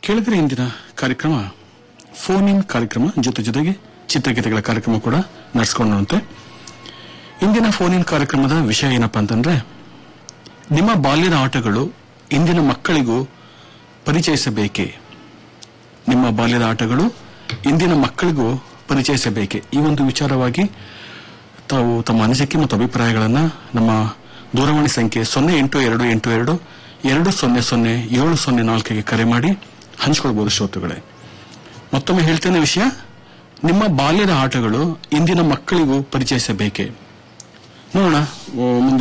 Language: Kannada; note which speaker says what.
Speaker 1: ಕೆಳಗರೆ ಇಂದಿನ ಕಾರ್ಯಕ್ರಮ ಫೋನ್ ಇನ್ ಕಾರ್ಯಕ್ರಮ ಜೊತೆ ಜೊತೆಗೆ ಚಿತ್ರಗೀತೆಗಳ ಕಾರ್ಯಕ್ರಮ ಕೂಡ ನಡೆಸ್ಕೊಂಡಂತೆ ಇಂದಿನ ಫೋನ್ ಇನ್ ಕಾರ್ಯಕ್ರಮದ ವಿಷಯ ಏನಪ್ಪಾ ಅಂತಂದ್ರೆ ನಿಮ್ಮ ಬಾಲ್ಯದ ಆಟಗಳು ಇಂದಿನ ಮಕ್ಕಳಿಗೂ ಪರಿಚಯಿಸಬೇಕೇ ನಿಮ್ಮ ಬಾಲ್ಯದ ಆಟಗಳು ಇಂದಿನ ಮಕ್ಕಳಿಗೂ ಪರಿಚಯಿಸಬೇಕೆ ಈ ಒಂದು ವಿಚಾರವಾಗಿ ತಾವು ತಮ್ಮ ಅನಿಸಿಕೆ ಮತ್ತು ಅಭಿಪ್ರಾಯಗಳನ್ನ ನಮ್ಮ ದೂರವಾಣಿ ಸಂಖ್ಯೆ ಸೊನ್ನೆ ಎಂಟು ಎರಡು ಎಂಟು ಎರಡು ಎರಡು ಸೊನ್ನೆ ಸೊನ್ನೆ ಏಳು ಸೊನ್ನೆ ನಾಲ್ಕಿಗೆ ಕರೆ ಮಾಡಿ ಹಂಚ್ಕೊಳ್ಬಹುದು ಶ್ರೋತೃಗಳೇ ಮತ್ತೊಮ್ಮೆ ಹೇಳ್ತೇನೆ ವಿಷಯ ನಿಮ್ಮ ಬಾಲ್ಯದ ಆಟಗಳು ಇಂದಿನ ಮಕ್ಕಳಿಗೂ ಪರಿಚಯಿಸಬೇಕೆ ನೋಡೋಣ ಓ, ಮುಂದೆ